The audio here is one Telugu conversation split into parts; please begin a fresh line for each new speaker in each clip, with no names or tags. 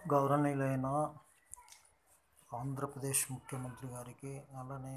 గౌరవనీయులైన ఆంధ్రప్రదేశ్ ముఖ్యమంత్రి గారికి అలానే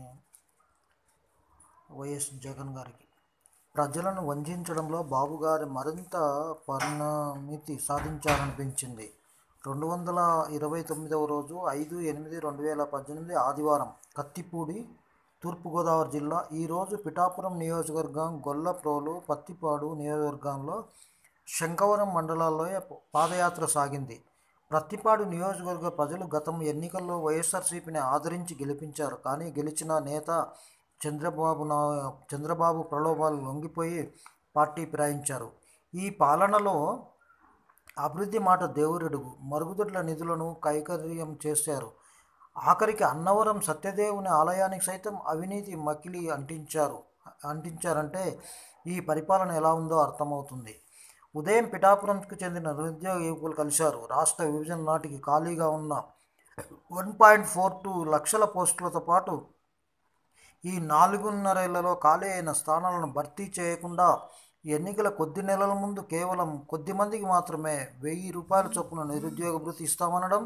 వైఎస్ జగన్ గారికి ప్రజలను వంచించడంలో బాబు గారు మరింత పరిణమితి సాధించారనిపించింది రెండు వందల ఇరవై తొమ్మిదవ రోజు ఐదు ఎనిమిది రెండు వేల పద్దెనిమిది ఆదివారం కత్తిపూడి తూర్పుగోదావరి జిల్లా ఈరోజు పిఠాపురం నియోజకవర్గం గొల్లప్రోలు పత్తిపాడు నియోజకవర్గంలో శంఖవరం మండలాల్లో పాదయాత్ర సాగింది ప్రత్తిపాడు నియోజకవర్గ ప్రజలు గతం ఎన్నికల్లో వైఎస్ఆర్సీపీని ఆదరించి గెలిపించారు కానీ గెలిచిన నేత చంద్రబాబు నా చంద్రబాబు ప్రలోభాలు లొంగిపోయి పార్టీ ఫిరాయించారు ఈ పాలనలో అభివృద్ధి మాట దేవురెడుగు మరుగుదొడ్ల నిధులను కైకర్యం చేశారు ఆఖరికి అన్నవరం సత్యదేవుని ఆలయానికి సైతం అవినీతి మకిలి అంటించారు అంటించారంటే ఈ పరిపాలన ఎలా ఉందో అర్థమవుతుంది ఉదయం పిఠాపురంకు చెందిన నిరుద్యోగ యువకులు కలిశారు రాష్ట్ర విభజన నాటికి ఖాళీగా ఉన్న వన్ పాయింట్ ఫోర్ టూ లక్షల పోస్టులతో పాటు ఈ నాలుగున్నరేళ్లలో ఖాళీ అయిన స్థానాలను భర్తీ చేయకుండా ఎన్నికల కొద్ది నెలల ముందు కేవలం కొద్ది మందికి మాత్రమే వెయ్యి రూపాయల చొప్పున నిరుద్యోగ భృతి ఇస్తామనడం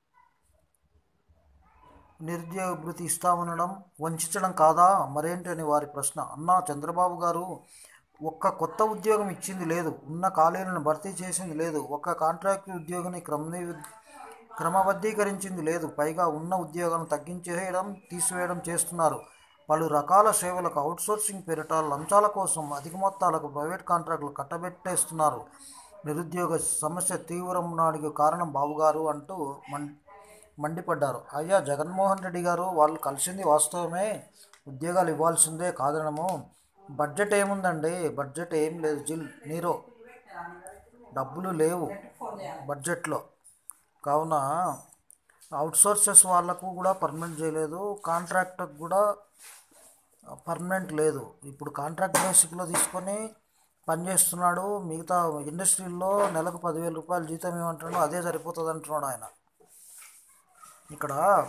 నిరుద్యోగ భృతి ఇస్తామనడం వంచడం కాదా మరేంటి అని వారి ప్రశ్న అన్నా చంద్రబాబు గారు ఒక్క కొత్త ఉద్యోగం ఇచ్చింది లేదు ఉన్న ఖాళీలను భర్తీ చేసింది లేదు ఒక్క కాంట్రాక్ట్ ఉద్యోగిని క్రమ క్రమబద్ధీకరించింది లేదు పైగా ఉన్న ఉద్యోగాలను తగ్గించేయడం తీసివేయడం చేస్తున్నారు పలు రకాల సేవలకు అవుట్సోర్సింగ్ పేరిట లంచాల కోసం అధిక మొత్తాలకు ప్రైవేట్ కాంట్రాక్టులు కట్టబెట్టేస్తున్నారు నిరుద్యోగ సమస్య తీవ్రం నాడికి కారణం బాబుగారు అంటూ మం మండిపడ్డారు అయ్యా జగన్మోహన్ రెడ్డి గారు వాళ్ళు కలిసింది వాస్తవమే ఉద్యోగాలు ఇవ్వాల్సిందే కాదనము బడ్జెట్ ఏముందండి బడ్జెట్ ఏం లేదు జిల్ నీరో డబ్బులు లేవు బడ్జెట్లో కావున అవుట్సోర్సెస్ వాళ్ళకు కూడా పర్మనెంట్ చేయలేదు కాంట్రాక్ట్కి కూడా పర్మనెంట్ లేదు ఇప్పుడు కాంట్రాక్ట్ బేసిక్లో తీసుకొని పనిచేస్తున్నాడు మిగతా ఇండస్ట్రీల్లో నెలకు పదివేల రూపాయలు జీతం ఏమంటున్నాడు అదే సరిపోతుంది అంటున్నాడు ఆయన ఇక్కడ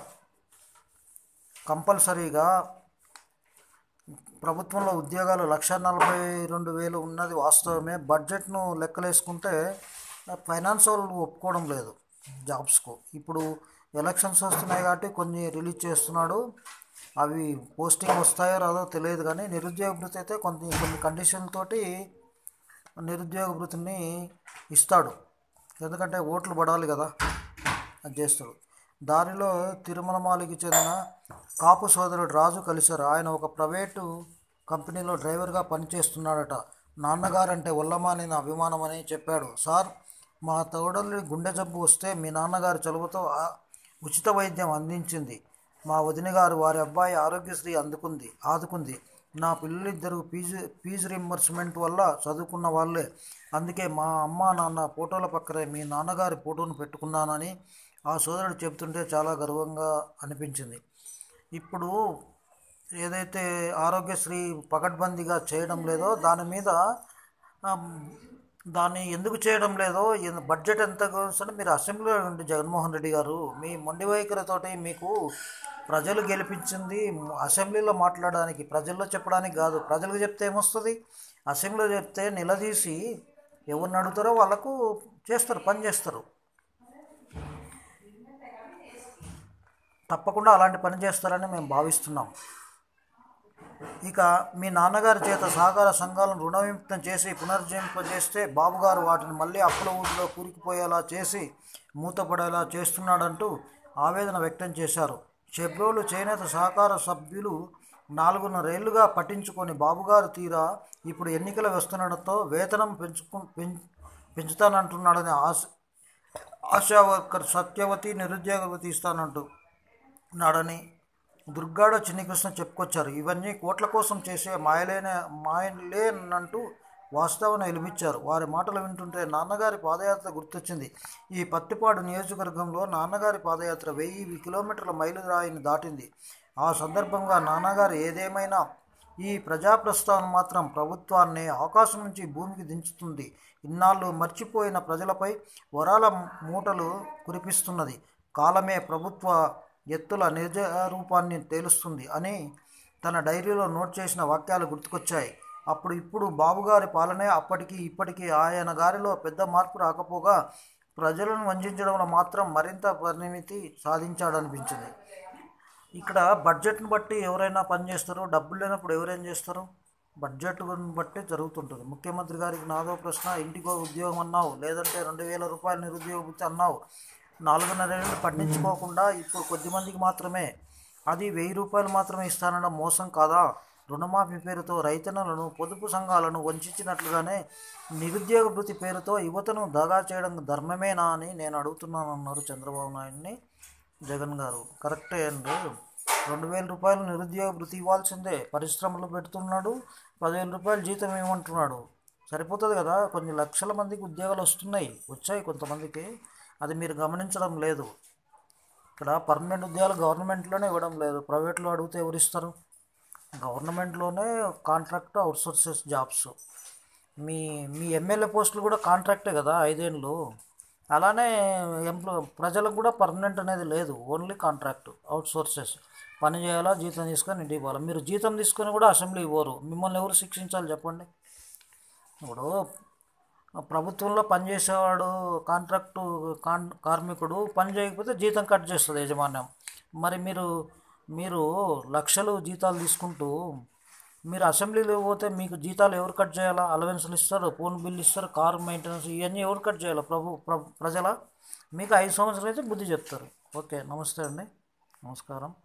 కంపల్సరీగా ప్రభుత్వంలో ఉద్యోగాలు లక్ష నలభై రెండు వేలు ఉన్నది వాస్తవమే బడ్జెట్ను లెక్కలేసుకుంటే ఫైనాన్స్ వాళ్ళు ఒప్పుకోవడం లేదు జాబ్స్కు ఇప్పుడు ఎలక్షన్స్ వస్తున్నాయి కాబట్టి కొన్ని రిలీజ్ చేస్తున్నాడు అవి పోస్టింగ్ వస్తాయో రాదో తెలియదు కానీ నిరుద్యోగ భృతి అయితే కొన్ని కొన్ని కండిషన్లతోటి నిరుద్యోగ భృతిని ఇస్తాడు ఎందుకంటే ఓట్లు పడాలి కదా అది చేస్తాడు దారిలో తిరుమలమాలికి చెందిన కాపు సోదరుడు రాజు కలిశారు ఆయన ఒక ప్రైవేటు కంపెనీలో డ్రైవర్గా పనిచేస్తున్నాడట నాన్నగారంటే ఉల్లమాని నా అభిమానం అని చెప్పాడు సార్ మా తోడలి గుండె జబ్బు వస్తే మీ నాన్నగారి చలువతో ఉచిత వైద్యం అందించింది మా వదిన గారు వారి అబ్బాయి ఆరోగ్యశ్రీ అందుకుంది ఆదుకుంది నా పిల్లలిద్దరు ఫీజు ఫీజు రింబర్స్మెంట్ వల్ల చదువుకున్న వాళ్ళే అందుకే మా అమ్మ నాన్న ఫోటోల పక్కనే మీ నాన్నగారి ఫోటోను పెట్టుకున్నానని ఆ సోదరుడు చెబుతుంటే చాలా గర్వంగా అనిపించింది ఇప్పుడు ఏదైతే ఆరోగ్యశ్రీ పకడ్బందీగా చేయడం లేదో దాని మీద దాన్ని ఎందుకు చేయడం లేదో బడ్జెట్ ఎంత వస్తుంది మీరు అసెంబ్లీలో ఉండి జగన్మోహన్ రెడ్డి గారు మీ మొండి వైఖరితోటి మీకు ప్రజలు గెలిపించింది అసెంబ్లీలో మాట్లాడడానికి ప్రజల్లో చెప్పడానికి కాదు ప్రజలకు చెప్తే ఏమొస్తుంది అసెంబ్లీలో చెప్తే నిలదీసి ఎవరిని అడుగుతారో వాళ్ళకు చేస్తారు పని చేస్తారు తప్పకుండా అలాంటి పని చేస్తారని మేము భావిస్తున్నాం ఇక మీ నాన్నగారి చేత సహకార సంఘాలను రుణవిముక్తం చేసి పునర్జీవింపజేస్తే బాబుగారు వాటిని మళ్ళీ అప్పుల ఊరిలో కూరుకుపోయేలా చేసి మూతపడేలా చేస్తున్నాడంటూ ఆవేదన వ్యక్తం చేశారు షెబ్రోలు చేనేత సహకార సభ్యులు నాలుగున్నరేళ్లుగా పట్టించుకొని బాబుగారు తీరా ఇప్పుడు ఎన్నికలు వస్తుండటంతో వేతనం పెంచుకు పెంచుతానంటున్నాడని ఆశ ఆశా వర్కర్ సత్యవతి నిరుద్యోగవతి ఇస్తానంటూ నాడని దుర్గాడ చిన్నికృష్ణ చెప్పుకొచ్చారు ఇవన్నీ కోట్ల కోసం చేసే మాయలేనే మాయలేనంటూ వాస్తవాన్ని వెలిపించారు వారి మాటలు వింటుంటే నాన్నగారి పాదయాత్ర గుర్తొచ్చింది ఈ పత్తిపాడు నియోజకవర్గంలో నాన్నగారి పాదయాత్ర వెయ్యి కిలోమీటర్ల మైలురాయిని దాటింది ఆ సందర్భంగా నాన్నగారు ఏదేమైనా ఈ ప్రజా ప్రస్థానం మాత్రం ప్రభుత్వాన్ని ఆకాశం నుంచి భూమికి దించుతుంది ఇన్నాళ్ళు మర్చిపోయిన ప్రజలపై వరాల మూటలు కురిపిస్తున్నది కాలమే ప్రభుత్వ ఎత్తుల నిజ రూపాన్ని తేలుస్తుంది అని తన డైరీలో నోట్ చేసిన వాక్యాలు గుర్తుకొచ్చాయి అప్పుడు ఇప్పుడు బాబుగారి పాలనే అప్పటికి ఇప్పటికీ ఆయన గారిలో పెద్ద మార్పు రాకపోగా ప్రజలను వంచడంలో మాత్రం మరింత పరిణితి సాధించాడనిపించింది ఇక్కడ బడ్జెట్ని బట్టి ఎవరైనా పని చేస్తారు డబ్బులు లేనప్పుడు ఎవరేం చేస్తారు బడ్జెట్ బట్టి జరుగుతుంటుంది ముఖ్యమంత్రి గారికి నాదో ప్రశ్న ఇంటికో ఉద్యోగం అన్నావు లేదంటే రెండు వేల రూపాయలు నిరుద్యోగ భృతి అన్నావు నాలుగున్నర ఏళ్ళు పట్టించుకోకుండా ఇప్పుడు కొద్ది మందికి మాత్రమే అది వెయ్యి రూపాయలు మాత్రమే ఇస్తానన్న మోసం కాదా రుణమాఫీ పేరుతో రైతన్నలను పొదుపు సంఘాలను వంచినట్లుగానే నిరుద్యోగ భృతి పేరుతో యువతను దగా చేయడం ధర్మమేనా అని నేను అడుగుతున్నానన్నారు చంద్రబాబు నాయుడిని జగన్ గారు కరెక్టే అండి రెండు వేల రూపాయలు నిరుద్యోగ భృతి ఇవ్వాల్సిందే పరిశ్రమలు పెడుతున్నాడు పదివేల రూపాయలు జీతం ఇవ్వమంటున్నాడు సరిపోతుంది కదా కొన్ని లక్షల మందికి ఉద్యోగాలు వస్తున్నాయి వచ్చాయి కొంతమందికి అది మీరు గమనించడం లేదు ఇక్కడ పర్మనెంట్ ఉద్యోగాలు గవర్నమెంట్లోనే ఇవ్వడం లేదు ప్రైవేట్లో అడిగితే ఎవరు ఇస్తారు గవర్నమెంట్లోనే కాంట్రాక్ట్ అవుట్సోర్సెస్ జాబ్స్ మీ మీ ఎమ్మెల్యే పోస్టులు కూడా కాంట్రాక్టే కదా ఐదేళ్ళు అలానే ఎంప్లో ప్రజలకు కూడా పర్మనెంట్ అనేది లేదు ఓన్లీ కాంట్రాక్ట్ అవుట్ సోర్సెస్ పని చేయాలా జీతం తీసుకొని ఇంటికి పోవాలా మీరు జీతం తీసుకొని కూడా అసెంబ్లీ ఇవ్వరు మిమ్మల్ని ఎవరు శిక్షించాలి చెప్పండి ఇప్పుడు ప్రభుత్వంలో పనిచేసేవాడు కాంట్రాక్టు కాన్ కార్మికుడు పని చేయకపోతే జీతం కట్ చేస్తుంది యాజమాన్యం మరి మీరు మీరు లక్షలు జీతాలు తీసుకుంటూ మీరు అసెంబ్లీలో పోతే మీకు జీతాలు ఎవరు కట్ చేయాలా అలవెన్స్లు ఇస్తారు ఫోన్ బిల్ ఇస్తారు కార్ మెయింటెనెన్స్ ఇవన్నీ ఎవరు కట్ చేయాలా ప్రభు ప్ర ప్రజల మీకు ఐదు సంవత్సరాలు అయితే బుద్ధి చెప్తారు ఓకే నమస్తే అండి నమస్కారం